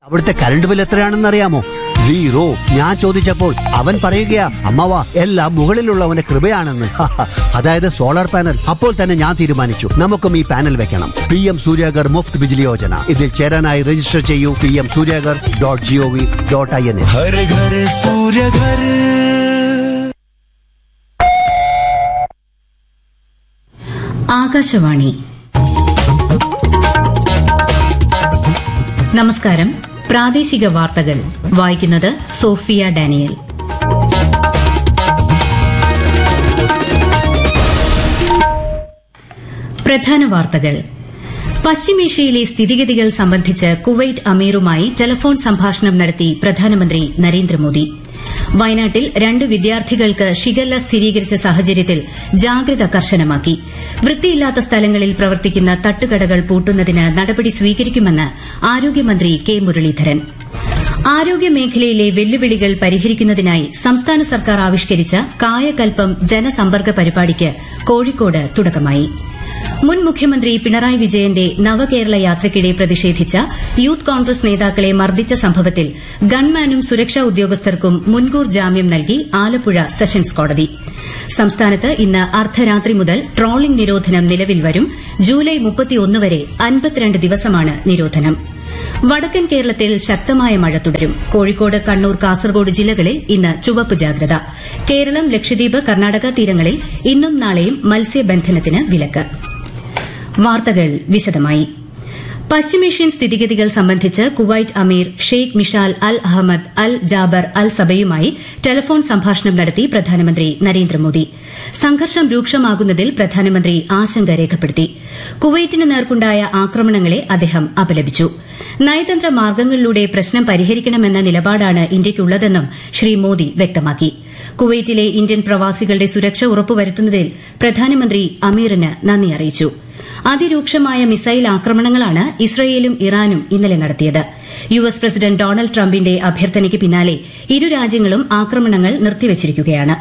അവിടുത്തെ current bill എത്രയാണെന്ന് അറിയാമോ സീറോ ഞാൻ ചോദിച്ചപ്പോൾ അവൻ പറയുകയാ അമ്മവാ എല്ലാം മുകളിലുള്ളവന്റെ കൃപയാണെന്ന് അതായത് സോളാർ പാനൽ അപ്പോൾ തന്നെ ഞാൻ തീരുമാനിച്ചു നമുക്കും ഈ പാനൽ വെക്കണം പി എം സൂര്യാഗർ മുഫ്ത് ബിജിലി യോജന ഇതിൽ ചേരാനായി രജിസ്റ്റർ ചെയ്യൂ P M Suryaghar dot G O V dot I N എ हर घर सूर्य घर ആകാശവാണി നമസ്കാരം പ്രാദേശിക വാർത്തകൾ വായിക്കുന്നത് സോഫിയ ഡാനിയൽ പ്രധാന വാർത്തകൾ പശ്ചിമേഷ്യയിലെ സ്ഥിതിഗതികൾ സംബന്ധിച്ച് കുവൈറ്റ് അമീറുമായി ടെലിഫോൺ സംഭാഷണം നടത്തി പ്രധാനമന്ത്രി നരേന്ദ്രമോദി വയനാട്ടിൽ രണ്ട് വിദ്യാർത്ഥികൾക്ക് ഷിഗല്ല സ്ഥിരീകരിച്ച സാഹചര്യത്തിൽ ജാഗ്രത കർശനമാക്കി വൃത്തിയില്ലാത്ത സ്ഥലങ്ങളിൽ പ്രവർത്തിക്കുന്ന തട്ടുകടകൾ പൂട്ടുന്നതിന് നടപടി സ്വീകരിക്കുമെന്ന് ആരോഗ്യമന്ത്രി കെ മുരളീധരൻ ആരോഗ്യമേഖലയിലെ വെല്ലുവിളികൾ പരിഹരിക്കുന്നതിനായി സംസ്ഥാന സർക്കാർ ആവിഷ്കരിച്ച കായകൽപ്പം ജനസമ്പർക്ക പരിപാടിക്ക് കോഴിക്കോട് തുടക്കമായി മുൻ മുഖ്യമന്ത്രി പിണറായി വിജയന്റെ നവകേരള യാത്രയ്ക്കിടെ പ്രതിഷേധിച്ച യൂത്ത് കോൺഗ്രസ് നേതാക്കളെ മർദ്ദിച്ച സംഭവത്തിൽ ഗൺമാനും സുരക്ഷാ ഉദ്യോഗസ്ഥർക്കും മുൻകൂർ ജാമ്യം നൽകി ആലപ്പുഴ സെഷൻസ് കോടതി സംസ്ഥാനത്ത് ഇന്ന് അർദ്ധരാത്രി മുതൽ ട്രോളിംഗ് നിരോധനം നിലവിൽ വരും ജൂലൈ മുപ്പത്തിയൊന്ന് വരെ അൻപത്തിരണ്ട് ദിവസമാണ് നിരോധനം വടക്കൻ കേരളത്തിൽ ശക്തമായ മഴ തുടരും കോഴിക്കോട് കണ്ണൂർ കാസർഗോഡ് ജില്ലകളിൽ ഇന്ന് ചുവപ്പ് ജാഗ്രത കേരളം ലക്ഷദ്വീപ് കർണാടക തീരങ്ങളിൽ ഇന്നും നാളെയും മത്സ്യബന്ധനത്തിന് വിലക്ക് വാർത്തകൾ വിശദമായി പശ്ചിമേഷ്യൻ സ്ഥിതിഗതികൾ സംബന്ധിച്ച് Kuwait Amir Sheikh Mishal Al Ahmad Al Jaber Al സബയുമായി ടെലിഫോൺ സംഭാഷണം നടത്തി പ്രധാനമന്ത്രി നരേന്ദ്രമോദി സംഘർഷം രൂക്ഷമാകുന്നതിൽ പ്രധാനമന്ത്രി ആശങ്ക രേഖപ്പെടുത്തി കുവൈറ്റിന് നേർക്കുണ്ടായ ആക്രമണങ്ങളെ അദ്ദേഹം അപലപിച്ചു നയതന്ത്ര മാർഗ്ഗങ്ങളിലൂടെ പ്രശ്നം പരിഹരിക്കണമെന്ന നിലപാടാണ് ഇന്ത്യയ്ക്കുള്ളതെന്നും ശ്രീ മോദി വ്യക്തമാക്കി കുവൈറ്റിലെ ഇന്ത്യൻ പ്രവാസികളുടെ സുരക്ഷ ഉറപ്പുവരുത്തുന്നതിൽ പ്രധാനമന്ത്രി അമീറിന് നന്ദി അറിയിച്ചു അതിരൂക്ഷമായ മിസൈൽ ആക്രമണങ്ങളാണ് ഇസ്രയേലും ഇറാനും ഇന്നലെ നടത്തിയത് യു എസ് പ്രസിഡന്റ് ഡൊണാൾഡ് ട്രംപിന്റെ അഭ്യർത്ഥനയ്ക്ക് പിന്നാലെ ഇരു രാജ്യങ്ങളും ആക്രമണങ്ങൾ നിർത്തിവച്ചിരിക്കുകയാണ്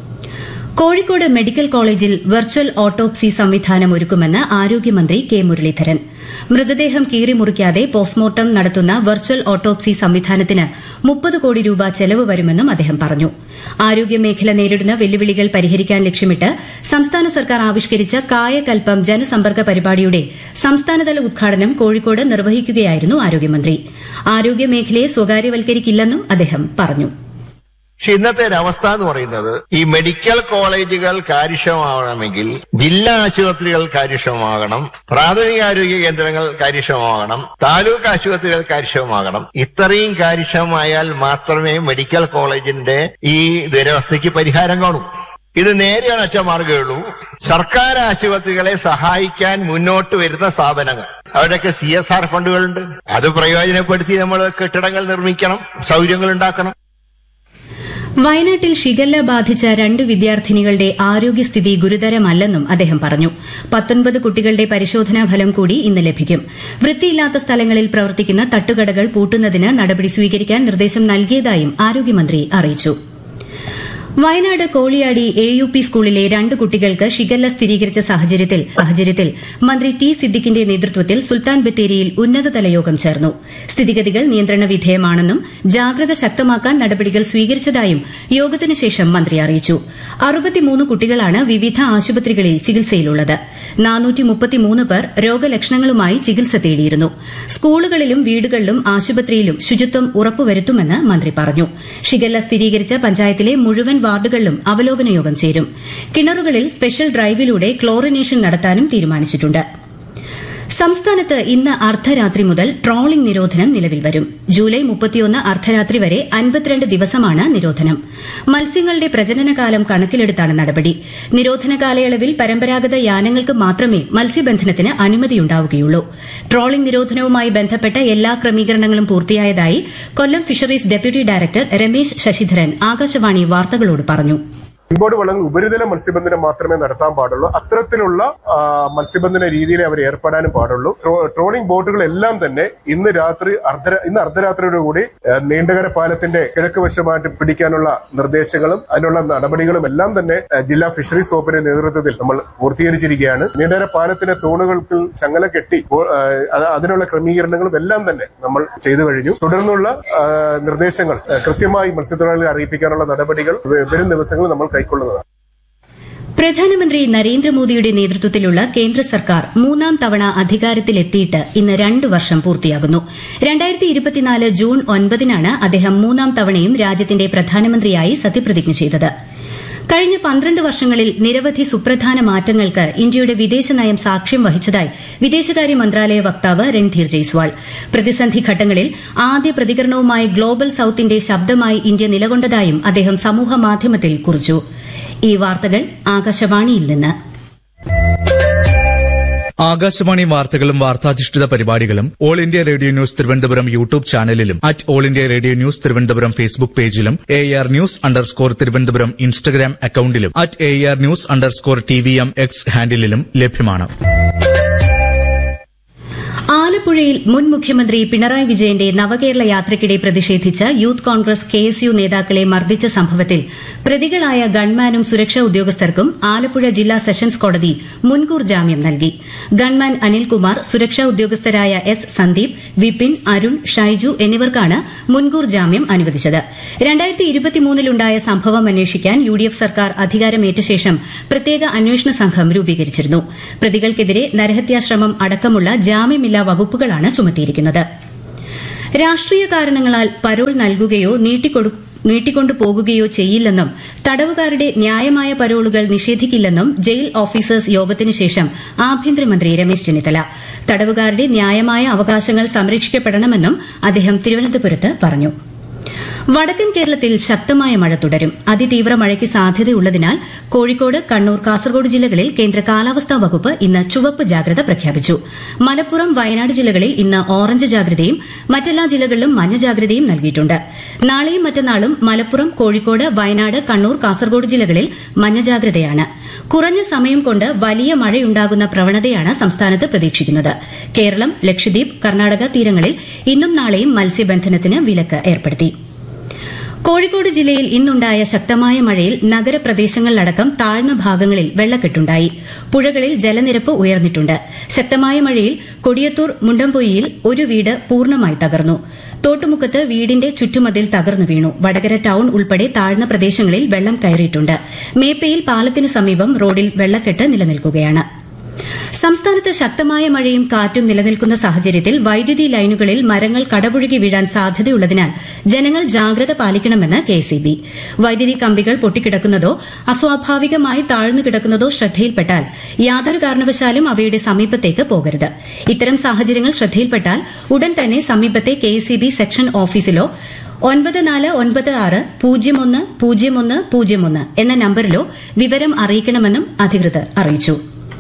കോഴിക്കോട് മെഡിക്കൽ കോളേജിൽ വെർച്വൽ ഓട്ടോപ്സി സംവിധാനം ഒരുക്കുമെന്ന് ആരോഗ്യമന്ത്രി കെ മുരളീധരൻ മൃതദേഹം കീറിമുറിക്കാതെ പോസ്റ്റ്മോർട്ടം നടത്തുന്ന വെർച്വൽ ഓട്ടോപ്സി സംവിധാനത്തിന് മുപ്പത് കോടി രൂപ ചെലവ് വരുമെന്നും അദ്ദേഹം പറഞ്ഞു ആരോഗ്യമേഖല നേരിടുന്ന വെല്ലുവിളികൾ പരിഹരിക്കാൻ ലക്ഷ്യമിട്ട് സംസ്ഥാന സർക്കാർ ആവിഷ്കരിച്ച കായകൽപ്പം ജനസമ്പർക്ക പരിപാടിയുടെ സംസ്ഥാനതല ഉദ്ഘാടനം കോഴിക്കോട് നിർവഹിക്കുകയായിരുന്നു ആരോഗ്യമന്ത്രി ആരോഗ്യമേഖലയെ സ്വകാര്യവൽക്കരിക്കില്ലെന്നും അദ്ദേഹം പറഞ്ഞു പക്ഷെ ഇന്നത്തെ ഒരു അവസ്ഥ എന്ന് പറയുന്നത് ഈ മെഡിക്കൽ കോളേജുകൾ കാര്യക്ഷമമാകണമെങ്കിൽ ജില്ലാ ആശുപത്രികൾ കാര്യക്ഷമമാകണം പ്രാഥമികാരോഗ്യ കേന്ദ്രങ്ങൾ കാര്യക്ഷമമാകണം താലൂക്ക് ആശുപത്രികൾ കാര്യക്ഷമമാകണം ഇത്രയും കാര്യക്ഷമമായാൽ മാത്രമേ മെഡിക്കൽ കോളേജിന്റെ ഈ ദുരവസ്ഥയ്ക്ക് പരിഹാരം കാണൂ ഇത് നേരെയാണ് ഒറ്റ മാർഗ്ഗമുള്ളൂ സർക്കാർ ആശുപത്രികളെ സഹായിക്കാൻ മുന്നോട്ട് വരുന്ന സ്ഥാപനങ്ങൾ അവിടെയൊക്കെ സി എസ് ആർ ഫണ്ടുകളുണ്ട് അത് പ്രയോജനപ്പെടുത്തി നമ്മൾ കെട്ടിടങ്ങൾ നിർമ്മിക്കണം സൗകര്യങ്ങൾ ഉണ്ടാക്കണം വയനാട്ടിൽ ഷിഗല്ല ബാധിച്ച രണ്ട് വിദ്യാർത്ഥിനികളുടെ ആരോഗ്യസ്ഥിതി ഗുരുതരമല്ലെന്നും അദ്ദേഹം പറഞ്ഞു പത്തൊൻപത് കുട്ടികളുടെ പരിശോധനാ ഫലം കൂടി ഇന്ന് ലഭിക്കും വൃത്തിയില്ലാത്ത സ്ഥലങ്ങളിൽ പ്രവർത്തിക്കുന്ന തട്ടുകടകൾ പൂട്ടുന്നതിന് നടപടി സ്വീകരിക്കാൻ നിർദ്ദേശം നൽകിയതായും ആരോഗ്യമന്ത്രി അറിയിച്ചു Wayanad Koliyadi A U P സ്കൂളിലെ രണ്ട് കുട്ടികൾക്ക് ഷിഗല്ല സ്ഥിരീകരിച്ച സാഹചര്യത്തിൽ സാഹചര്യത്തിൽ മന്ത്രി ടി സിദ്ദിഖിന്റെ നേതൃത്വത്തിൽ സുൽത്താൻ ബത്തേരിയിൽ ഉന്നതതല യോഗം ചേർന്നു സ്ഥിതിഗതികൾ നിയന്ത്രണ വിധേയമാണെന്നും ജാഗ്രത ശക്തമാക്കാൻ നടപടികൾ സ്വീകരിച്ചതായും യോഗത്തിനു ശേഷം മന്ത്രി അറിയിച്ചു അറുപത്തിമൂന്ന് കുട്ടികളാണ് വിവിധ ആശുപത്രികളിൽ ചികിത്സയിലുള്ളത് പേർ രോഗലക്ഷണങ്ങളുമായി ചികിത്സ തേടിയിരുന്നു സ്കൂളുകളിലും വീടുകളിലും ആശുപത്രിയിലും ശുചിത്വം ഉറപ്പുവരുത്തുമെന്ന് മന്ത്രി പറഞ്ഞു ഷിഗല്ല സ്ഥിരീകരിച്ച പഞ്ചായത്തിലെ മുഴുവൻ വാർഡുകളിലും അവലോകന യോഗം ചേരും കിണറുകളിൽ സ്പെഷ്യൽ ഡ്രൈവിലൂടെ ക്ലോറിനേഷൻ നടത്താനും തീരുമാനിച്ചിട്ടുണ്ട് സംസ്ഥാനത്ത് ഇന്ന് അർദ്ധരാത്രി മുതൽ ട്രോളിംഗ് നിരോധനം നിലവിൽ വരും ജൂലൈ മുപ്പത്തിയൊന്ന് അർദ്ധരാത്രി വരെ അൻപത്തിരണ്ട് ദിവസമാണ് നിരോധനം മത്സ്യങ്ങളുടെ പ്രജനനകാലം കണക്കിലെടുത്താണ് നടപടി നിരോധന കാലയളവിൽ പരമ്പരാഗത യാനങ്ങൾക്ക് മാത്രമേ മത്സ്യബന്ധനത്തിന് അനുമതിയുണ്ടാവുകയുള്ളൂ ട്രോളിംഗ് നിരോധനവുമായി ബന്ധപ്പെട്ട എല്ലാ ക്രമീകരണങ്ങളും പൂർത്തിയായതായി Kollam fisheries deputy director Ramesh Sasidharan Akashvani വാർത്തകളോട് പറഞ്ഞു ഇമ്പോർട്ട് വള്ളങ്ങൾ ഉപരിതല മത്സ്യബന്ധനം മാത്രമേ നടത്താൻ പാടുള്ളൂ അത്തരത്തിലുള്ള ആ, മത്സ്യബന്ധന രീതിയിൽ അവർ ഏർപ്പെടാനും പാടുള്ളൂ ട്രോ- ട്രോളിംഗ് ബോട്ടുകളെല്ലാം തന്നെ ഇന്ന് രാത്രി അർദ്ധ ഇന്ന് അർദ്ധരാത്രിയോട് കൂടി ആ, നീണ്ടകര പാലത്തിന്റെ കിഴക്ക് വശമായിട്ട് പിടിക്കാനുള്ള നിർദ്ദേശങ്ങളും അതിനുള്ള നടപടികളും എല്ലാം തന്നെ ആ, ജില്ലാ ഫിഷറീസ് വകുപ്പിന്റെ നേതൃത്വത്തിൽ നമ്മൾ പൂർത്തീകരിച്ചിരിക്കുകയാണ് നീണ്ടകര പാലത്തിന്റെ തൂണുകൾക്ക് ചങ്ങല കെട്ടി ഓ- ആ, അത് അതിനുള്ള ക്രമീകരണങ്ങളും എല്ലാം തന്നെ നമ്മൾ ചെയ്തു കഴിഞ്ഞു തുടർന്നുള്ള ആ, നിർദ്ദേശങ്ങൾ ആ, കൃത്യമായി മത്സ്യത്തൊഴിലാളികളെ അറിയിപ്പിക്കാനുള്ള നടപടികൾ വ- വരും ദിവസങ്ങളിൽ നമ്മൾ കൈക്കൊള്ളുന്നതാണ് പ്രധാനമന്ത്രി നരേന്ദ്രമോദിയുടെ നേതൃത്വത്തിലുള്ള കേന്ദ്ര സർക്കാർ മൂന്നാം തവണ അധികാരത്തിലെത്തിയിട്ട് ഇന്ന് രണ്ടു വർഷം പൂർത്തിയാകുന്നു രണ്ടായിരത്തി ഇരുപത്തിനാല് ജൂൺ ഒൻപതിനാണ് അദ്ദേഹം മൂന്നാം തവണയും രാജ്യത്തിന്റെ പ്രധാനമന്ത്രിയായി സത്യപ്രതിജ്ഞ ചെയ്തത് കഴിഞ്ഞ പന്ത്രണ്ട് വർഷങ്ങളിൽ നിരവധി സുപ്രധാന മാറ്റങ്ങൾക്ക് ഇന്ത്യയുടെ വിദേശനയം സാക്ഷ്യം വഹിച്ചതായി വിദേശകാര്യ മന്ത്രാലയ വക്താവ് രൺധീർ ജയ്സ്വാൾ പ്രതിസന്ധി ഘട്ടങ്ങളിൽ ആദ്യ പ്രതികരണവുമായി ഗ്ലോബൽ സൌത്തിന്റെ ശബ്ദമായി ഇന്ത്യ നിലകൊണ്ടതായും അദ്ദേഹം സമൂഹമാധ്യമത്തിൽ കുറിച്ചു ഈ വാർത്തകൾ ആകാശവാണിയിൽ നിന്ന് ആകാശവാണി വാർത്തകളും വാർത്താധിഷ്ഠിത പരിപാടികളും All India Radio News Thiruvananthapuram YouTube ചാനലിലും at All India Radio News Thiruvananthapuram Facebook പേജിലും A R news underscore Thiruvananthapuram Instagram അക്കൌണ്ടിലും at A R news underscore T V M X ഹാൻഡിലും ലഭ്യമാണ് ആലപ്പുഴയിൽ മുൻ മുഖ്യമന്ത്രി പിണറായി വിജയന്റെ നവകേരള യാത്രയ്ക്കിടെ പ്രതിഷേധിച്ച് Youth Congress K S U നേതാക്കളെ മർദ്ദിച്ച സംഭവത്തിൽ പ്രതികളായ ഗൺമാനും സുരക്ഷാ ഉദ്യോഗസ്ഥർക്കും ആലപ്പുഴ ജില്ലാ സെഷൻസ് കോടതി മുൻകൂർ ജാമ്യം നൽകി ഗൺമാൻ അനിൽകുമാർ സുരക്ഷാ ഉദ്യോഗസ്ഥരായ എസ് സന്ദീപ് വിപിൻ അരുൺ ഷൈജു എന്നിവർക്കാണ് മുൻകൂർ ജാമ്യം അനുവദിച്ചത് രണ്ടായിരത്തി ഇരുപത്തിമൂന്നിലുണ്ടായ സംഭവം അന്വേഷിക്കാൻ യു ഡി എഫ് സർക്കാർ അധികാരമേറ്റ ശേഷം പ്രത്യേക അന്വേഷണ സംഘം രൂപീകരിച്ചിരുന്നു പ്രതികൾക്കെതിരെ നരഹത്യാശ്രമം അടക്കമുള്ള ജാമ്യമില്ലാ വകുപ്പുകളാണ് ചുമത്തിയിരിക്കുന്നത് രാഷ്ട്രീയ കാരണങ്ങളാൽ പരോൾ നൽകുകയോ നീട്ടിക്കൊടു നീട്ടിക്കൊണ്ടു പോകുകയോ ചെയ്യില്ലെന്നും തടവുകാരുടെ ന്യായമായ പരോളുകൾ നിഷേധിക്കില്ലെന്നും ജയിൽ ഓഫീസേഴ്സ് യോഗത്തിന് ശേഷം ആഭ്യന്തരമന്ത്രി രമേശ് ചെന്നിത്തല തടവുകാരുടെ ന്യായമായ അവകാശങ്ങൾ സംരക്ഷിക്കപ്പെടണമെന്നും അദ്ദേഹം തിരുവനന്തപുരത്ത് പറഞ്ഞു വടക്കൻ കേരളത്തിൽ ശക്തമായ മഴ തുടരും അതിതീവ്ര മഴയ്ക്ക് സാധ്യതയുള്ളതിനാൽ കോഴിക്കോട് കണ്ണൂർ കാസർഗോഡ് ജില്ലകളിൽ കേന്ദ്ര കാലാവസ്ഥാ വകുപ്പ് ഇന്ന് ചുവപ്പ് ജാഗ്രത പ്രഖ്യാപിച്ചു മലപ്പുറം വയനാട് ജില്ലകളിൽ ഇന്ന് ഓറഞ്ച് ജാഗ്രതയും മറ്റെല്ലാ ജില്ലകളിലും മഞ്ഞ ജാഗ്രതയും നൽകിയിട്ടുണ്ട് നാളെയും മറ്റന്നാളും മലപ്പുറം കോഴിക്കോട് വയനാട് കണ്ണൂർ കാസർഗോഡ് ജില്ലകളിൽ മഞ്ഞ ജാഗ്രതയാണ് കുറഞ്ഞ സമയം കൊണ്ട് വലിയ മഴയുണ്ടാകുന്ന പ്രവണതയാണ് സംസ്ഥാനത്ത് പ്രതീക്ഷിക്കുന്നത് കേരളം ലക്ഷദ്വീപ് കർണാടക തീരങ്ങളിൽ ഇന്നും നാളെയും മത്സ്യബന്ധനത്തിന് വിലക്ക് ഏർപ്പെടുത്തി കോഴിക്കോട് ജില്ലയിൽ ഇന്നുണ്ടായ ശക്തമായ മഴയിൽ നഗരപ്രദേശങ്ങളിലടക്കം താഴ്ന്ന ഭാഗങ്ങളിൽ വെള്ളക്കെട്ടുണ്ടായി പുഴകളിൽ ജലനിരപ്പ് ഉയർന്നിട്ടുണ്ട് ശക്തമായ മഴയിൽ കൊടിയത്തൂർ മുണ്ടംപൊയ്യിൽ ഒരു വീട് പൂർണ്ണമായി തകർന്നു തോട്ടുമുക്കത്ത് വീടിന്റെ ചുറ്റുമതിൽ തകർന്നു വീണു വടകര ടൌൺ ഉൾപ്പെടെ താഴ്ന്ന പ്രദേശങ്ങളിൽ വെള്ളം കയറിയിട്ടുണ്ട് മേപ്പയിൽ പാലത്തിന് സമീപം റോഡിൽ വെള്ളക്കെട്ട് നിലനിൽക്കുകയാണ് സംസ്ഥാനത്ത് ശക്തമായ മഴയും കാറ്റും നിലനിൽക്കുന്ന സാഹചര്യത്തിൽ വൈദ്യുതി ലൈനുകളിൽ മരങ്ങൾ കടപുഴകി വീഴാൻ സാധ്യതയുള്ളതിനാൽ ജനങ്ങൾ ജാഗ്രത പാലിക്കണമെന്ന് കെഎസ്ഇബി വൈദ്യുതി കമ്പികൾ പൊട്ടിക്കിടക്കുന്നതോ അസ്വാഭാവികമായി താഴ്ന്നു കിടക്കുന്നതോ ശ്രദ്ധയിൽപ്പെട്ടാൽ യാതൊരു കാരണവശാലും അവയുടെ സമീപത്തേക്ക് പോകരുത് ഇത്തരം സാഹചര്യങ്ങൾ ശ്രദ്ധയിൽപ്പെട്ടാൽ ഉടൻ തന്നെ സമീപത്തെ കെഎസ്ഇബി സെക്ഷൻ ഓഫീസിലോ ഒൻപത് നാല് ഒൻപത് ആറ് പൂജ്യം ഒന്ന് പൂജ്യം ഒന്ന് പൂജ്യം ഒന്ന് എന്ന നമ്പറിലോ വിവരം അറിയിക്കണമെന്നും അധികൃതർ അറിയിച്ചു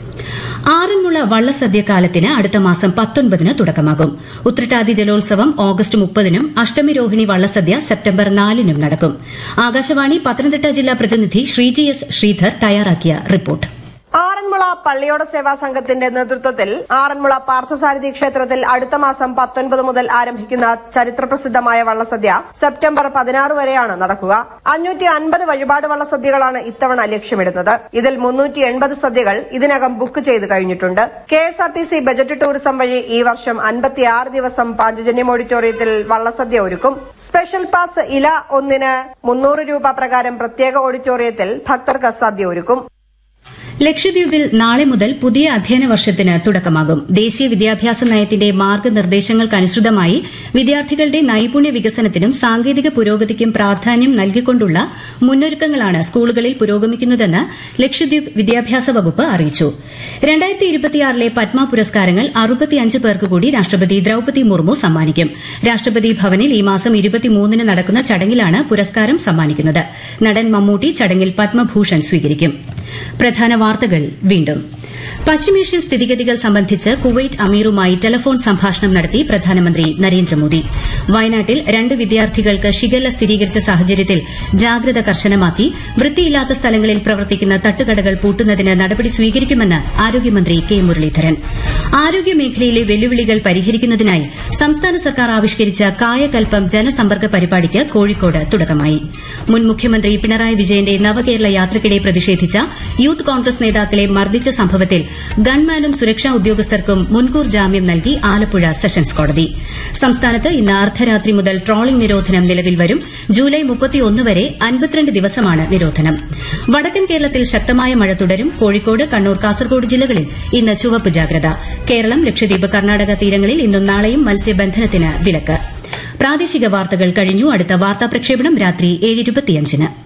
ആറന്മുള വള്ളസദ്യ കാലത്തിന് അടുത്ത മാസം പത്തൊൻപതിന് തുടക്കമാകും ഉത്രട്ടാതി ജലോത്സവം ഓഗസ്റ്റ് മുപ്പതിനും അഷ്ടമി രോഹിണി വള്ളസദ്യ സെപ്റ്റംബർ നാലിനും നടക്കും ആകാശവാണി പത്തനംതിട്ട ജില്ലാ പ്രതിനിധി ശ്രീജി എസ് ശ്രീധർ തയ്യാറാക്കിയ റിപ്പോർട്ട് ആറന്മുള പള്ളിയോട സേവാ സംഘത്തിന്റെ നേതൃത്വത്തിൽ ആറന്മുള പാർത്ഥസാരഥി ക്ഷേത്രത്തിൽ അടുത്ത മാസം പത്തൊൻപത് മുതൽ ആരംഭിക്കുന്ന ചരിത്രപ്രസിദ്ധമായ വള്ളസദ്യ സെപ്റ്റംബർ പതിനാറ് വരെയാണ് നടക്കുക അഞ്ഞൂറ്റി അൻപത് വഴിപാട് വള്ളസദ്യകളാണ് ഇത്തവണ ലക്ഷ്യമിടുന്നത് ഇതിൽ മുന്നൂറ്റി എൺപത് സദ്യകൾ ഇതിനകം ബുക്ക് ചെയ്ത് കഴിഞ്ഞിട്ടുണ്ട് K S R T C budget tourism വഴി ഈ വർഷം അൻപത്തിയാറ് ദിവസം പാഞ്ചജന്യം ഓഡിറ്റോറിയത്തിൽ വള്ളസദ്യ ഒരുക്കും സ്പെഷ്യൽ പാസ് ഇല ഒന്നിന് മുന്നൂറ് രൂപ പ്രകാരം പ്രത്യേക ഓഡിറ്റോറിയത്തിൽ ഭക്തർക്ക് സദ്യ ഒരുക്കും ലക്ഷദ്വീപിൽ നാളെ മുതൽ പുതിയ അധ്യയന വർഷത്തിന് തുടക്കമാകും ദേശീയ വിദ്യാഭ്യാസ നയത്തിന്റെ മാർഗനിർദ്ദേശങ്ങൾക്കനുസൃതമായി വിദ്യാർത്ഥികളുടെ നൈപുണ്യ വികസനത്തിനും സാങ്കേതിക പുരോഗതിക്കും പ്രാധാന്യം നൽകിക്കൊണ്ടുള്ള മുന്നൊരുക്കങ്ങളാണ് സ്കൂളുകളിൽ പുരോഗമിക്കുന്നതെന്ന് ലക്ഷദ്വീപ് വിദ്യാഭ്യാസ വകുപ്പ് അറിയിച്ചു രണ്ടായിരത്തി ഇരുപത്തിയാറിലെ പത്മ പുരസ്കാരങ്ങൾ അറുപത്തിയഞ്ച് പേർക്ക് കൂടി രാഷ്ട്രപതി ദ്രൌപതി മുർമു സമ്മാനിക്കും രാഷ്ട്രപതി ഭവനിൽ ഈ മാസം ഇരുപത്തിമൂന്നിന് നടക്കുന്ന ചടങ്ങിലാണ് പുരസ്കാരം സമ്മാനിക്കുന്നത് നടൻ മമ്മൂട്ടി ചടങ്ങിൽ പത്മഭൂഷൺ സ്വീകരിക്കും പ്രധാന വാർത്തകൾ വീണ്ടും പശ്ചിമേഷ്യൻ സ്ഥിതിഗതികൾ സംബന്ധിച്ച് കുവൈറ്റ് അമീറുമായി ടെലഫോൺ സംഭാഷണം നടത്തി പ്രധാനമന്ത്രി നരേന്ദ്രമോദി വയനാട്ടിൽ രണ്ട് വിദ്യാർത്ഥികൾക്ക് ഷിഗല്ല സ്ഥിരീകരിച്ച സാഹചര്യത്തിൽ ജാഗ്രത കർശനമാക്കി വൃത്തിയില്ലാത്ത സ്ഥലങ്ങളിൽ പ്രവർത്തിക്കുന്ന തട്ടുകടകൾ പൂട്ടുന്നതിന് നടപടി സ്വീകരിക്കുമെന്ന് ആരോഗ്യമന്ത്രി കെ മുരളീധരൻ ആരോഗ്യമേഖലയിലെ വെല്ലുവിളികൾ പരിഹരിക്കുന്നതിനായി സംസ്ഥാന സർക്കാർ ആവിഷ്കരിച്ച കായകൽപ്പം ജനസമ്പർക്ക പരിപാടിക്ക് കോഴിക്കോട് തുടക്കമായി മുൻ മുഖ്യമന്ത്രി പിണറായി വിജയന്റെ നവകേരള യാത്രയ്ക്കിടെ പ്രതിഷേധിച്ച യൂത്ത് കോൺഗ്രസ് നേതാക്കളെ മർദ്ദിച്ച സംഭവത്തിൽ ഗൺമാനും സുരക്ഷാ ഉദ്യോഗസ്ഥർക്കും മുൻകൂർ ജാമ്യം നൽകി ആലപ്പുഴ സെഷൻസ് കോടതി സംസ്ഥാനത്ത് ഇന്ന് അർദ്ധരാത്രി മുതൽ ട്രോളിംഗ് നിരോധനം നിലവിൽ വരും ജൂലൈ മുപ്പത്തിയൊന്ന് വരെ അൻപത്തിരണ്ട് ദിവസമാണ് നിരോധനം വടക്കൻ കേരളത്തിൽ ശക്തമായ മഴ തുടരും കോഴിക്കോട് കണ്ണൂർ കാസർഗോഡ് ജില്ലകളിൽ ഇന്ന് ചുവപ്പ് ജാഗ്രത കേരളം ലക്ഷദ്വീപ് കർണാടക തീരങ്ങളിൽ ഇന്നും നാളെയും മത്സ്യബന്ധനത്തിന് വിലക്ക് പ്രാദേശിക വാർത്തകൾ കഴിഞ്ഞു അടുത്ത വാർത്താ പ്രക്ഷേപണം രാത്രി ഏഴ്